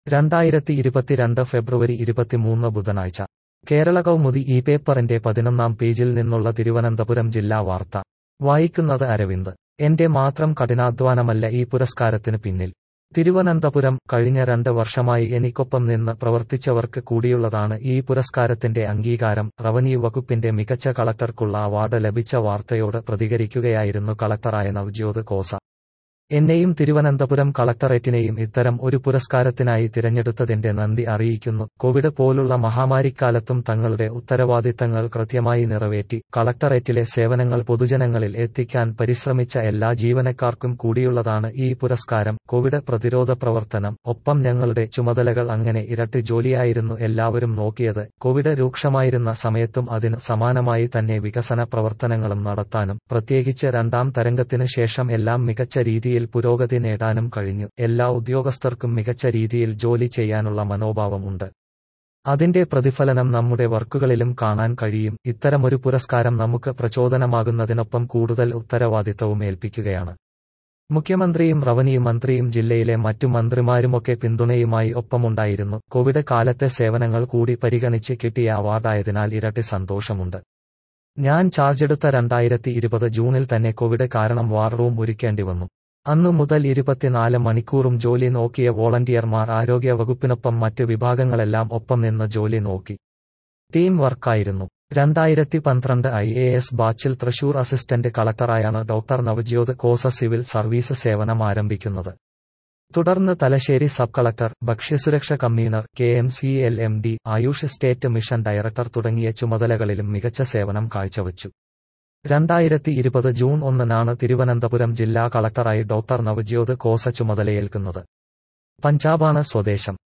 രണ്ടായിരത്തി ഇരുപത്തിരണ്ട് ഫെബ്രുവരി ഇരുപത്തിമൂന്ന് ബുധനാഴ്ച കേരള കൗമുദി ഈ പേപ്പറിന്റെ പതിനൊന്നാം പേജിൽ നിന്നുള്ള തിരുവനന്തപുരം ജില്ലാ വാർത്ത വായിക്കുന്നത് അരവിന്ദ് എന്റെ മാത്രം കഠിനാധ്വാനമല്ല ഈ പുരസ്കാരത്തിന് പിന്നിൽ തിരുവനന്തപുരം കഴിഞ്ഞ രണ്ട് വർഷമായി എനിക്കൊപ്പം നിന്ന് പ്രവർത്തിച്ചവർക്ക് കൂടിയുള്ളതാണ് ഈ പുരസ്കാരത്തിന്റെ അംഗീകാരം റവന്യൂ വകുപ്പിന്റെ മികച്ച കളക്ടർക്കുള്ള അവാർഡ് ലഭിച്ച വാർത്തയോട് പ്രതികരിക്കുകയായിരുന്നു കളക്ടറായ നവ്ജ്യോത് കോസ എന്നെയും തിരുവനന്തപുരം കളക്ടറേറ്റിനെയും ഇത്തരം ഒരു പുരസ്കാരത്തിനായി തിരഞ്ഞെടുത്തതിന്റെ നന്ദി അറിയിക്കുന്നു കോവിഡ് പോലുള്ള മഹാമാരിക്കാലത്തും തങ്ങളുടെ ഉത്തരവാദിത്തങ്ങൾ കൃത്യമായി നിറവേറ്റി കളക്ടറേറ്റിലെ സേവനങ്ങൾ പൊതുജനങ്ങളിൽ എത്തിക്കാൻ പരിശ്രമിച്ച എല്ലാ ജീവനക്കാർക്കും കൂടിയുള്ളതാണ് ഈ പുരസ്കാരം കോവിഡ് പ്രതിരോധ പ്രവർത്തനം ഒപ്പം ഞങ്ങളുടെ ചുമതലകൾ അങ്ങനെ ഇരട്ടി ജോലിയായിരുന്നു എല്ലാവരും നോക്കിയത് കോവിഡ് രൂക്ഷമായിരുന്ന സമയത്തും അതിന് സമാനമായി തന്നെ വികസന പ്രവർത്തനങ്ങളും നടത്താനും പ്രത്യേകിച്ച് രണ്ടാം തരംഗത്തിന് ശേഷം എല്ലാം മികച്ച രീതിയിൽ പുരോഗതി നേടാനും കഴിഞ്ഞു എല്ലാ ഉദ്യോഗസ്ഥർക്കും മികച്ച രീതിയിൽ ജോലി ചെയ്യാനുള്ള മനോഭാവം ഉണ്ട് അതിന്റെ പ്രതിഫലനം നമ്മുടെ വർക്കുകളിലും കാണാൻ കഴിയും ഇത്തരമൊരു പുരസ്കാരം നമുക്ക് പ്രചോദനമാകുന്നതിനൊപ്പം കൂടുതൽ ഉത്തരവാദിത്തവും ഏൽപ്പിക്കുകയാണ് മുഖ്യമന്ത്രിയും റവന്യൂ മന്ത്രിയും ജില്ലയിലെ മറ്റു മന്ത്രിമാരുമൊക്കെ പിന്തുണയുമായി ഒപ്പമുണ്ടായിരുന്നു കോവിഡ് കാലത്തെ സേവനങ്ങൾ കൂടി പരിഗണിച്ച് കിട്ടിയ അവാർഡായതിനാൽ ഇരട്ടി സന്തോഷമുണ്ട് ഞാൻ ചാർജെടുത്ത രണ്ടായിരത്തി ഇരുപത് ജൂണിൽ തന്നെ കോവിഡ് കാരണം വാർ റൂം ഒരുക്കേണ്ടി വന്നു അന്നു മുതൽ ഇരുപത്തിനാല് മണിക്കൂറും ജോലി നോക്കിയ വോളണ്ടിയർമാർ ആരോഗ്യ വകുപ്പിനൊപ്പം മറ്റ് വിഭാഗങ്ങളെല്ലാം ഒപ്പം നിന്ന് ജോലി നോക്കി ടീം വർക്കായിരുന്നു രണ്ടായിരത്തി പന്ത്രണ്ട് ഐ എ എസ് ബാച്ചിൽ തൃശൂർ അസിസ്റ്റന്റ് കളക്ടറായാണ് doctor Navjot Khosa civil service സേവനം ആരംഭിക്കുന്നത് തുടർന്ന് തലശ്ശേരി സബ് കളക്ടർ ഭക്ഷ്യസുരക്ഷ commissioner K M C L M D AYUSH state mission director തുടങ്ങിയ ചുമതലകളിലും മികച്ച സേവനം കാഴ്ചവച്ചു രണ്ടായിരത്തി ഇരുപത് ജൂൺ ഒന്നിനാണ് തിരുവനന്തപുരം ജില്ലാ കളക്ടറായി ഡോക്ടർ നവജ്യോത് കോസ ചുമതലയേൽക്കുന്നത് പഞ്ചാബാണ് സ്വദേശം